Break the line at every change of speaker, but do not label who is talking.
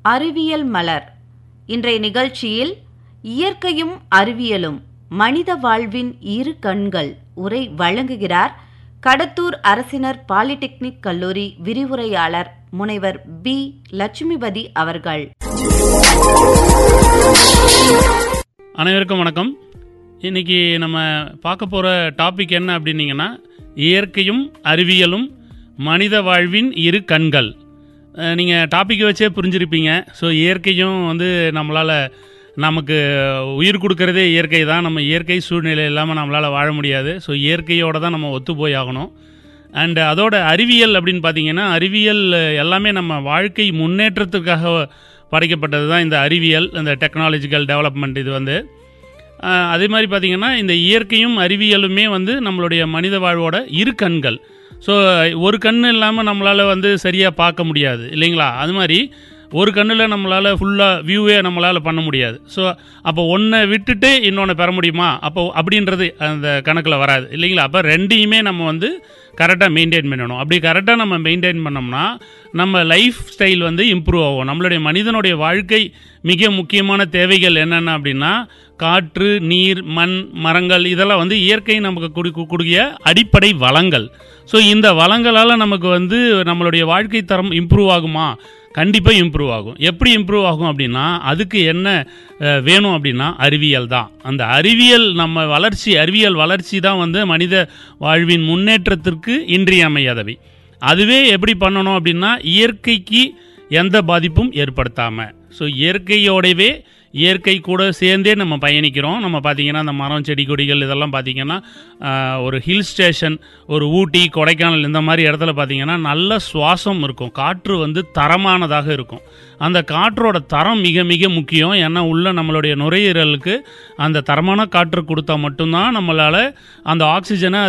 அறிவியல் மலர் இன்றைய நிகழ்ச்சியில் இயற்கையும் அறிவியலும் மனித வாழ்வின் இரு கண்கள் உரை வழங்குகிறார் கடத்தூர் அரசினர் பாலிடெக்னிக் கல்லூரி விரிவுரையாளர் முனைவர் பி லட்சுமிபதி அவர்கள்
அனைவருக்கும் வணக்கம் இன்னைக்கு நம்ம பார்க்க போகிற டாபிக் என்ன அப்படின்னீங்கன்னா இயற்கையும் அறிவியலும் மனித வாழ்வின் இரு கண்கள் நீங்கள் டாபிக் வச்சே புரிஞ்சிருப்பீங்க ஸோ இயற்கையும் வந்து நம்மளால் நமக்கு உயிர் கொடுக்கறதே இயற்கை தான் நம்ம இயற்கை சூழ்நிலை இல்லாமல் நம்மளால் வாழ முடியாது ஸோ இயற்கையோடு தான் நம்ம ஒத்து போய் ஆகணும் அண்ட் அதோட அறிவியல் அப்படின்னு பார்த்தீங்கன்னா அறிவியல் எல்லாமே நம்ம வாழ்க்கை முன்னேற்றத்துக்காக படைக்கப்பட்டது தான் இந்த அறிவியல் இந்த டெக்னாலஜிக்கல் டெவலப்மெண்ட் இது வந்து ஆஹ் அதே மாதிரி பார்த்திங்கன்னா இந்த இயற்கையும் அறிவியலுமே வந்து நம்மளுடைய மனித வாழ்வோட இரு கண்கள் ஸோ ஒரு கண் இல்லாமல் நம்மளால் வந்து சரியாக பார்க்க முடியாது இல்லைங்களா அது மாதிரி ஒரு கண்ணில் நம்மளால் ஃபுல்லாக வியூவே நம்மளால் பண்ண முடியாது ஸோ அப்போ ஒன்றை விட்டுட்டு இன்னொன்று பெற முடியுமா அப்போ அப்படின்றது அந்த கணக்கில் வராது இல்லைங்களா அப்போ ரெண்டையுமே நம்ம வந்து கரெக்டாக மெயின்டைன் பண்ணணும் அப்படி கரெக்டாக நம்ம மெயின்டைன் பண்ணோம்னா நம்ம லைஃப் ஸ்டைல் வந்து இம்ப்ரூவ் ஆகும் நம்மளுடைய மனிதனுடைய வாழ்க்கை மிக முக்கியமான தேவைகள் என்னென்ன அப்படின்னா காற்று நீர் மண் மரங்கள் இதெல்லாம் வந்து இயற்கை நமக்கு கொடு கொடுக்கிய அடிப்படை வளங்கள் ஸோ இந்த வளங்களால் நமக்கு வந்து நம்மளுடைய வாழ்க்கை தரம் இம்ப்ரூவ் ஆகுமா கண்டிப்பாக இம்ப்ரூவ் ஆகும் எப்படி இம்ப்ரூவ் ஆகும் அப்படின்னா அதுக்கு என்ன அஹ், வேணும் அப்படின்னா அறிவியல் தான் அந்த அறிவியல் நம்ம வளர்ச்சி அறிவியல் வளர்ச்சி தான் வந்து மனித வாழ்வின் முன்னேற்றத்திற்கு இன்றியமையாதவை அதுவே எப்படி பண்ணணும் அப்படின்னா இயற்கைக்கு எந்த பாதிப்பும் ஏற்படுத்தாமல் ஸோ இயற்கையோடவே இயற்கை கூட சேர்ந்தே நம்ம பயணிக்கிறோம் நம்ம பார்த்தீங்கன்னா அந்த மரம் செடி கொடிகள் இதெல்லாம் பார்த்தீங்கன்னா ஆஹ், ஒரு ஹில் ஸ்டேஷன் ஒரு ஊட்டி கொடைக்கானல் இந்த மாதிரி இடத்துல பார்த்தீங்கன்னா நல்ல சுவாசம் இருக்கும் காற்று வந்து தரமானதாக இருக்கும் அந்த காற்றோட தரம் மிக மிக முக்கியம் ஏன்னா உள்ள நம்மளுடைய நுரையீரலுக்கு அந்த தரமான காற்று கொடுத்தா மட்டும்தான் நம்மளால் அந்த ஆக்சிஜனை